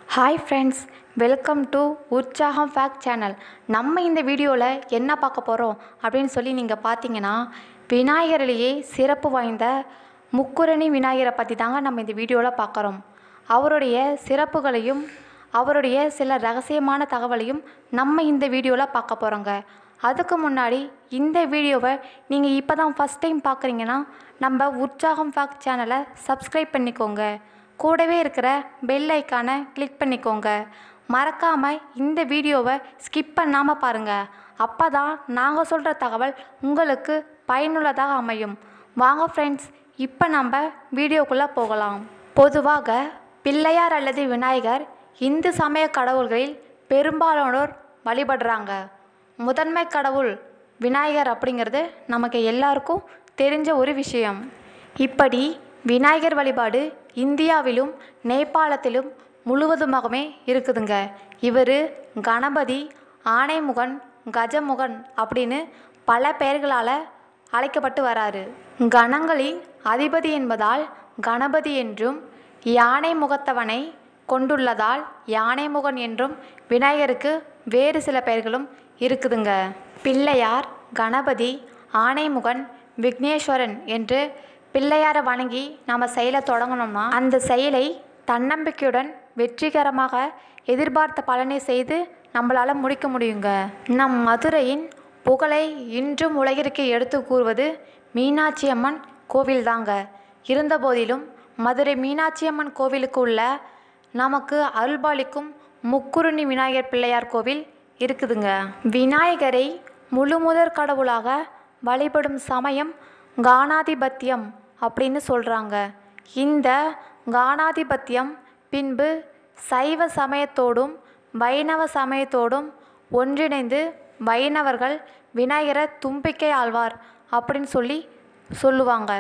hi friends welcome to Urchagam fact channel நம்ம இந்த வீடியோவில் என்ன பார்க்க போகிறோம் அப்படின்னு சொல்லி நீங்கள் பார்த்தீங்கன்னா விநாயகரிலேயே சிறப்பு வாய்ந்த முக்குரணி விநாயகரை பற்றி தாங்க நம்ம இந்த வீடியோவில் பார்க்குறோம் அவருடைய சிறப்புகளையும் அவருடைய சில ரகசியமான தகவலையும் நம்ம இந்த வீடியோவில் பார்க்க போகிறோங்க அதுக்கு முன்னாடி இந்த வீடியோவை நீங்கள் இப்போ தான் ஃபஸ்ட் டைம் பார்க்குறீங்கன்னா நம்ம உற்சாகம் ஃபேக்ட் சேனலை சப்ஸ்கிரைப் பண்ணிக்கோங்க கூடவே இருக்கிற பெல் ஐக்கானை கிளிக் பண்ணிக்கோங்க மறக்காமல் இந்த வீடியோவை ஸ்கிப் பண்ணாமல் பாருங்கள் அப்போ தான் நாங்கள் சொல்கிற தகவல் உங்களுக்கு பயனுள்ளதாக அமையும் வாங்க ஃப்ரெண்ட்ஸ் இப்போ நம்ம வீடியோக்குள்ளே போகலாம் பொதுவாக பிள்ளையார் அல்லது விநாயகர் இந்து சமய கடவுள்களில் பெரும்பாலானோர் வழிபடுறாங்க முதன்மை கடவுள் விநாயகர் அப்படிங்கிறது நமக்கு எல்லாருக்கும் தெரிஞ்ச ஒரு விஷயம் இப்படி விநாயகர் வழிபாடு இந்தியாவிலும் நேபாளத்திலும் முழுவதுமாகவே இருக்குதுங்க இவர் கணபதி ஆனைமுகன் கஜமுகன் அப்படின்னு பல பெயர்களால் அழைக்கப்பட்டு வராரு கணங்களின் அதிபதி என்பதால் கணபதி என்றும் யானை முகத்தவனை கொண்டுள்ளதால் யானைமுகன் என்றும் விநாயகருக்கு வேறு சில பெயர்களும் இருக்குதுங்க பிள்ளையார் கணபதி ஆனைமுகன் விக்னேஸ்வரன் என்று பிள்ளையாரை வணங்கி நாம் செயலை தொடங்கணும்னா அந்த செயலை தன்னம்பிக்கையுடன் வெற்றிகரமாக எதிர்பார்த்த பலனை செய்து நம்மளால் முடிக்க முடியுங்க நம் மதுரையின் புகழை இன்றும் உலகிற்கு எடுத்து கூறுவது மீனாட்சி அம்மன் கோவில் தாங்க இருந்தபோதிலும் மதுரை மீனாட்சி அம்மன் கோவிலுக்கு உள்ள நமக்கு அருள்பாலிக்கும் முக்குருணி விநாயகர் பிள்ளையார் கோவில் இருக்குதுங்க விநாயகரை முழுமுதற் கடவுளாக வழிபடும் சமயம் கானாதிபத்தியம் அப்படின்னு சொல்கிறாங்க இந்த கானாதிபத்தியம் பின்பு சைவ சமயத்தோடும் வைணவ சமயத்தோடும் ஒன்றிணைந்து வைணவர்கள் விநாயகரை தும்பிக்கை ஆழ்வார் அப்படின்னு சொல்லி சொல்லுவாங்க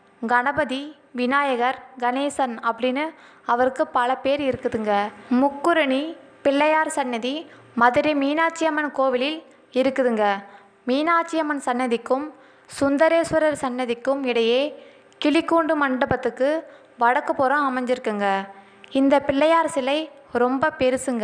கணபதி விநாயகர் கணேசன் அப்படின்னு அவருக்கு பல பேர் இருக்குதுங்க முக்குரணி பிள்ளையார் சன்னதி மதுரை மீனாட்சி அம்மன் கோவிலில் இருக்குதுங்க மீனாட்சி அம்மன் சன்னதிக்கும் சுந்தரேஸ்வரர் சன்னதிக்கும் இடையே கிளிக்கூண்டு மண்டபத்துக்கு வடக்கு புறம் அமைஞ்சிருக்குங்க இந்த பிள்ளையார் சிலை ரொம்ப பெருசுங்க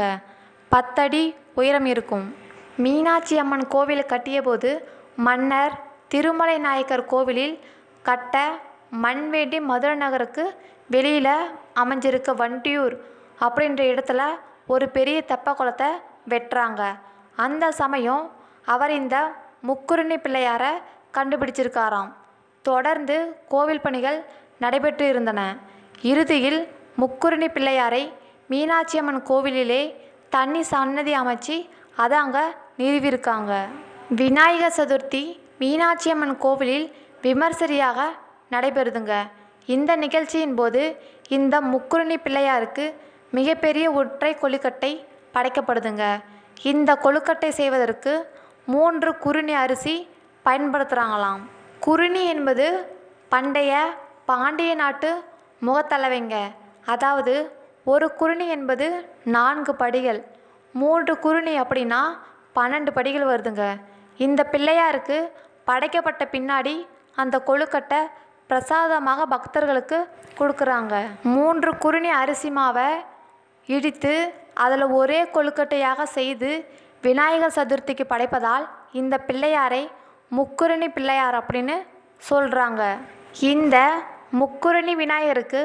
பத்தடி உயரம் இருக்கும் மீனாட்சி அம்மன் கோவில் கட்டியபோது மன்னர் திருமலை நாயக்கர் கோவிலில் கட்ட மண் வேண்டி மதுரை நகருக்கு வெளியில் அமைஞ்சிருக்க வண்டியூர் அப்படின்ற இடத்துல ஒரு பெரிய தெப்ப குளத்தை வெட்டுறாங்க அந்த சமயம் அவர் இந்த முக்குருணி பிள்ளையாரை கண்டுபிடிச்சிருக்காராம் தொடர்ந்து கோவில் பணிகள் நடைபெற்று இருந்தன இறுதியில் முக்குருணி பிள்ளையாரை மீனாட்சி அம்மன் கோவிலிலே தண்ணி சன்னதி அமைச்சு அதை அங்கே நிறுவியிருக்காங்க விநாயகர் சதுர்த்தி மீனாட்சி அம்மன் கோவிலில் விமர்சரியாக நடைபெறுதுங்க இந்த நிகழ்ச்சியின் போது இந்த முக்குருணி பிள்ளையாருக்கு மிகப்பெரிய ஒற்றை கொழுக்கட்டை படைக்கப்படுதுங்க இந்த கொழுக்கட்டை செய்வதற்கு மூன்று குருணி அரிசி பயன்படுத்துகிறாங்களாம் குருணி என்பது பண்டைய பாண்டிய நாட்டு முகத்தளவைங்க அதாவது ஒரு குருணி என்பது நான்கு படிகள் மூன்று குருணி அப்படின்னா பன்னெண்டு படிகள் வருதுங்க இந்த பிள்ளையாருக்கு படைக்கப்பட்ட பின்னாடி அந்த கொழுக்கட்டை பிரசாதமாக பக்தர்களுக்கு கொடுக்குறாங்க மூன்று குருணி அரிசி மாவை இடித்து அதில் ஒரே கொழுக்கட்டையாக செய்து விநாயகர் சதுர்த்திக்கு படைப்பதால் இந்த பிள்ளையாரை முக்குருணி பிள்ளையார் அப்படின்னு சொல்கிறாங்க இந்த முக்குருணி விநாயகருக்கு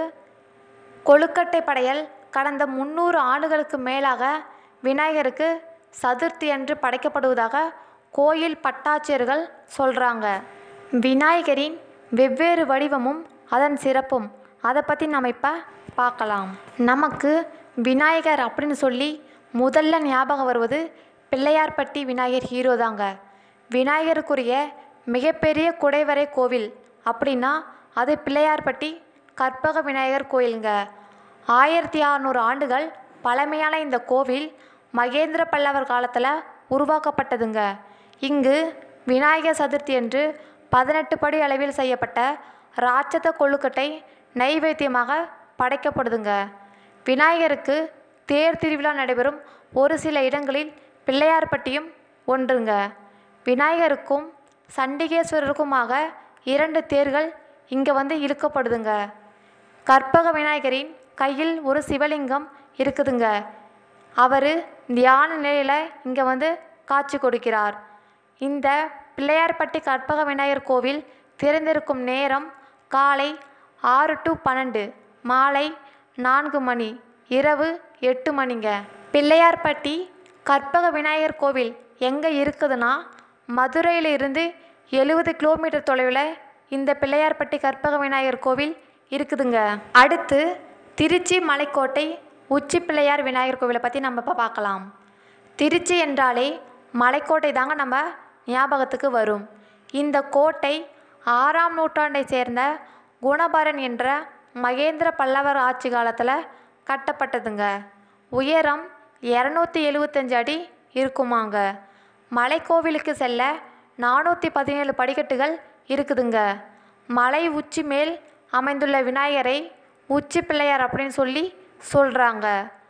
கொழுக்கட்டை படையல் கடந்த முந்நூறு ஆண்டுகளுக்கு மேலாக விநாயகருக்கு சதுர்த்தி அன்று படைக்கப்படுவதாக கோயில் பட்டாட்சியர்கள் சொல்கிறாங்க விநாயகரின் வெவ்வேறு வடிவமும் அதன் சிறப்பும் அதை பற்றி நம்ம இப்போ பார்க்கலாம் நமக்கு விநாயகர் அப்படின்னு சொல்லி முதல்ல ஞாபகம் வருவது பிள்ளையார்பட்டி விநாயகர் ஹீரோ தாங்க விநாயகருக்குரிய மிகப்பெரிய குடைவரை கோவில் அப்படின்னா அது பிள்ளையார்பட்டி கற்பக விநாயகர் கோயிலுங்க ஆயிரத்தி அறநூறு ஆண்டுகள் பழமையான இந்த கோவில் மகேந்திர பல்லவர் காலத்தில் உருவாக்கப்பட்டதுங்க இங்கு விநாயகர் சதுர்த்தி என்று பதினெட்டு படி அளவில் செய்யப்பட்ட ராட்சத கொழுக்கட்டை நைவேத்தியமாக படைக்கப்படுதுங்க விநாயகருக்கு தேர் திருவிழா நடைபெறும் ஒரு சில இடங்களில் பிள்ளையார்பட்டியும் ஒன்றுங்க விநாயகருக்கும் சண்டிகேஸ்வரருக்குமாக இரண்டு தேர்கள் இங்கே வந்து இழுக்கப்படுதுங்க கற்பக விநாயகரின் கையில் ஒரு சிவலிங்கம் இருக்குதுங்க அவர் தியான நிலையில் இங்கே வந்து காட்சி கொடுக்கிறார் இந்த பிள்ளையார்பட்டி கற்பக விநாயகர் கோவில் திறந்திருக்கும் நேரம் காலை ஆறு டு பன்னெண்டு மாலை நான்கு மணி இரவு எட்டு மணிங்க பிள்ளையார்பட்டி கற்பக விநாயகர் கோவில் எங்கே இருக்குதுன்னா மதுரையில் இருந்து எழுபது கிலோமீட்டர் தொலைவில் இந்த பிள்ளையார்பட்டி கற்பக விநாயகர் கோவில் இருக்குதுங்க அடுத்து திருச்சி மலைக்கோட்டை உச்சி பிள்ளையார் விநாயகர் கோவிலை பற்றி நம்ம இப்போ பார்க்கலாம் திருச்சி என்றாலே மலைக்கோட்டை தாங்க நம்ம ஞாபகத்துக்கு வரும் இந்த கோட்டை ஆறாம் நூற்றாண்டை சேர்ந்த குணபரன் என்ற மகேந்திர பல்லவர் ஆட்சி காலத்தில் கட்டப்பட்டதுங்க உயரம் இரநூத்தி எழுவத்தஞ்சு அடி இருக்குமாங்க மலைக்கோவிலுக்கு செல்ல நானூற்றி பதினேழு படிக்கட்டுகள் இருக்குதுங்க மலை உச்சி மேல் அமைந்துள்ள விநாயகரை உச்சி பிள்ளையார் அப்படின்னு சொல்லி சொல்கிறாங்க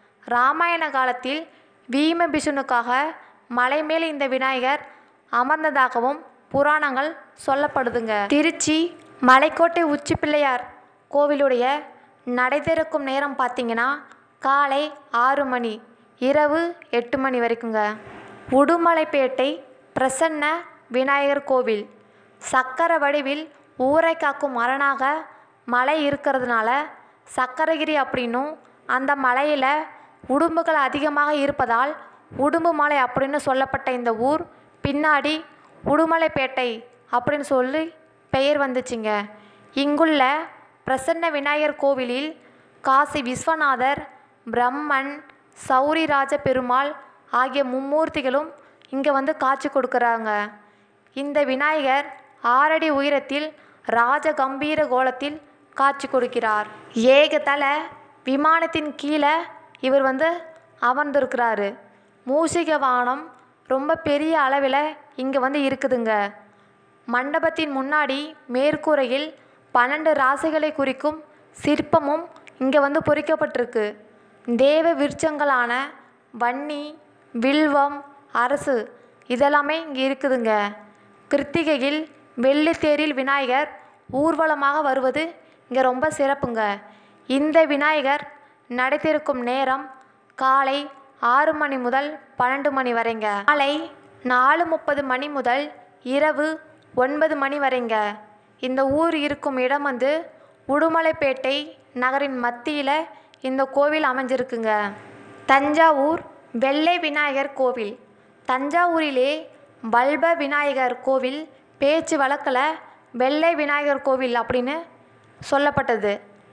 ராமாயண காலத்தில் பீமபிஷுனுக்காக மலை மேல் இந்த விநாயகர் அமர்ந்ததாகவும் புராணங்கள் சொல்லப்படுதுங்க திருச்சி மலைக்கோட்டை உச்சி பிள்ளையார் கோவிலுடைய நடை திறக்கும் நேரம் பார்த்தீங்கன்னா காலை ஆறு மணி இரவு எட்டு மணி வரைக்குங்க உடுமலைப்பேட்டை பிரசன்ன விநாயகர் கோவில் சக்கர வடிவில் ஊரை காக்கும் மரணாக மலை இருக்கிறதுனால சக்கரகிரி அப்படின்னும் அந்த மலையில் உடும்புகள் அதிகமாக இருப்பதால் உடும்பு மலை அப்படின்னு சொல்லப்பட்ட இந்த ஊர் பின்னாடி உடுமலைப்பேட்டை அப்படின்னு சொல்லி பெயர் வந்துச்சுங்க இங்குள்ள பிரசன்ன விநாயகர் கோவிலில் காசி விஸ்வநாதர் பிரம்மன் சௌரிராஜ பெருமாள் ஆகிய மும்மூர்த்திகளும் இங்கே வந்து காட்சி கொடுக்குறாங்க இந்த விநாயகர் ஆறடி உயரத்தில் ராஜ கம்பீர கோலத்தில் காட்சி கொடுக்கிறார் ஏகதல விமானத்தின் கீழே இவர் வந்து அமர்ந்திருக்கிறாரு மூஷிக வானம் ரொம்ப பெரிய அளவில் இங்கே வந்து இருக்குதுங்க மண்டபத்தின் முன்னாடி மேற்கூரையில் பன்னெண்டு ராசிகளை குறிக்கும் சிற்பமும் இங்கே வந்து பொறிக்கப்பட்டிருக்கு தேவ விருட்சங்களான வன்னி வில்வம் அரசு இதெல்லாமே இங்கே இருக்குதுங்க கிருத்திகையில் வெள்ளித்தேரில் விநாயகர் ஊர்வலமாக வருவது இங்கே ரொம்ப சிறப்புங்க இந்த விநாயகர் நடைத்திருக்கும் நேரம் காலை ஆறு மணி முதல் பன்னெண்டு மணி வரைங்க காலை நாலு முப்பது மணி முதல் இரவு ஒன்பது மணி வரைங்க இந்த ஊர் இருக்கும் இடம் வந்து உடுமலைப்பேட்டை நகரின் மத்தியில் இந்த கோவில் அமைஞ்சிருக்குங்க தஞ்சாவூர் வெள்ளை விநாயகர் கோவில் தஞ்சாவூரிலே பல்ப விநாயகர் கோவில் பேச்சு வழக்கில் வெள்ளை விநாயகர் கோவில் அப்படின்னு சொல்லப்பட்டது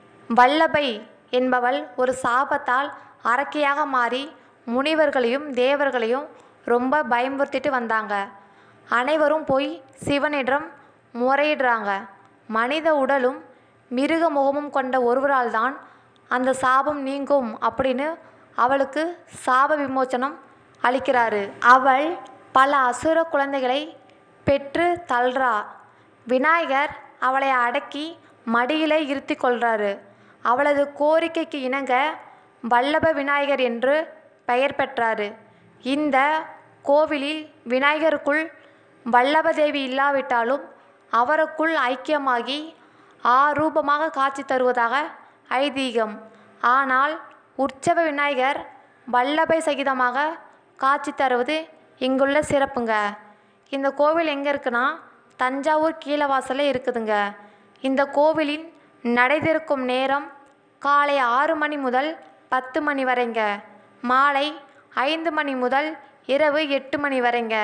வல்லபை என்பவள் ஒரு சாபத்தால் அரக்கியாக மாறி முனிவர்களையும் தேவர்களையும் ரொம்ப பயமுறுத்திட்டு வந்தாங்க அனைவரும் போய் சிவனிடம் முறையிடுறாங்க மனித உடலும் மிருக முகமும் கொண்ட ஒருவரால் தான் அந்த சாபம் நீங்கும் அப்படின்னு அவளுக்கு சாப விமோச்சனம் அளிக்கிறாரு அவள் பல அசுர குழந்தைகளை பெற்று தள்ளுறா விநாயகர் அவளை அடக்கி மடியிலே இருத்தி கொள்றாரு அவளது கோரிக்கைக்கு இணங்க வல்லப விநாயகர் என்று பெயர் பெற்றாரு இந்த கோவிலில் விநாயகருக்குள் வல்லபதேவி இல்லாவிட்டாலும் அவருக்குள் ஐக்கியமாகி ஆரூபமாக காட்சி தருவதாக ஐதீகம் ஆனால் உற்சவ விநாயகர் வல்லபை சகிதமாக காட்சி தருவது இங்குள்ள சிறப்புங்க இந்த கோவில் எங்கே இருக்குன்னா தஞ்சாவூர் கீழவாசலில் இருக்குதுங்க இந்த கோவிலின் நடை திறக்கும் நேரம் காலை ஆறு மணி முதல் பத்து மணி வரைங்க மாலை ஐந்து மணி முதல் இரவு எட்டு மணி வரைங்க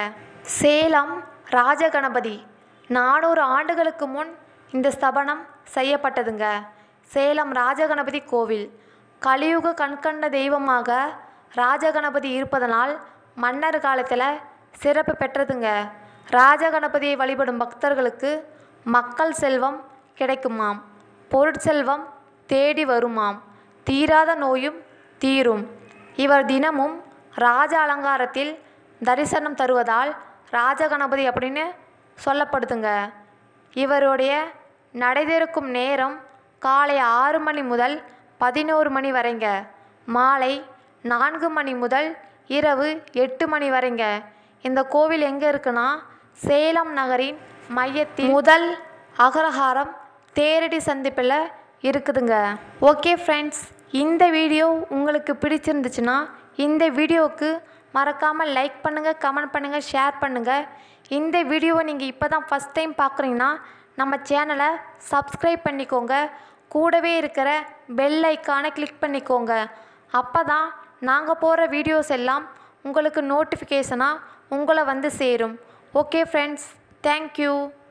சேலம் ராஜகணபதி நானூறு ஆண்டுகளுக்கு முன் இந்த ஸ்தபனம் செய்யப்பட்டதுங்க சேலம் ராஜகணபதி கோவில் கலியுக கண்கண்ட தெய்வமாக ராஜகணபதி இருப்பதனால் மன்னர் காலத்தில் சிறப்பு பெற்றதுங்க ராஜகணபதியை வழிபடும் பக்தர்களுக்கு மக்கள் செல்வம் கிடைக்குமாம் பொருட்செல்வம் தேடி வருமாம் தீராத நோயும் தீரும் இவர் தினமும் ராஜ அலங்காரத்தில் தரிசனம் தருவதால் ராஜகணபதி அப்படின்னு சொல்லப்படுதுங்க இவருடைய நடைதிருக்கும் நேரம் காலை ஆறு மணி முதல் பதினோரு மணி வரைங்க மாலை நான்கு மணி முதல் இரவு எட்டு மணி வரைங்க இந்த கோவில் எங்கே இருக்குன்னா சேலம் நகரின் மையத்தில் முதல் அகரஹாரம் தேரடி சந்திப்பில் இருக்குதுங்க ஓகே ஃப்ரெண்ட்ஸ் இந்த வீடியோ உங்களுக்கு பிடிச்சிருந்துச்சுன்னா இந்த வீடியோவுக்கு மறக்காமல் லைக் பண்ணுங்கள் கமெண்ட் பண்ணுங்கள் ஷேர் பண்ணுங்கள் இந்த வீடியோவை நீங்கள் இப்போ தான் ஃபஸ்ட் டைம் பார்க்குறீங்கன்னா நம்ம சேனலை சப்ஸ்கிரைப் பண்ணிக்கோங்க கூடவே இருக்கிற பெல் ஐக்கானை கிளிக் பண்ணிக்கோங்க அப்போ தான் நாங்கள் போகிற வீடியோஸ் எல்லாம் உங்களுக்கு நோட்டிஃபிகேஷனாக உங்களை வந்து சேரும் ஓகே ஃப்ரெண்ட்ஸ் தேங்க்யூ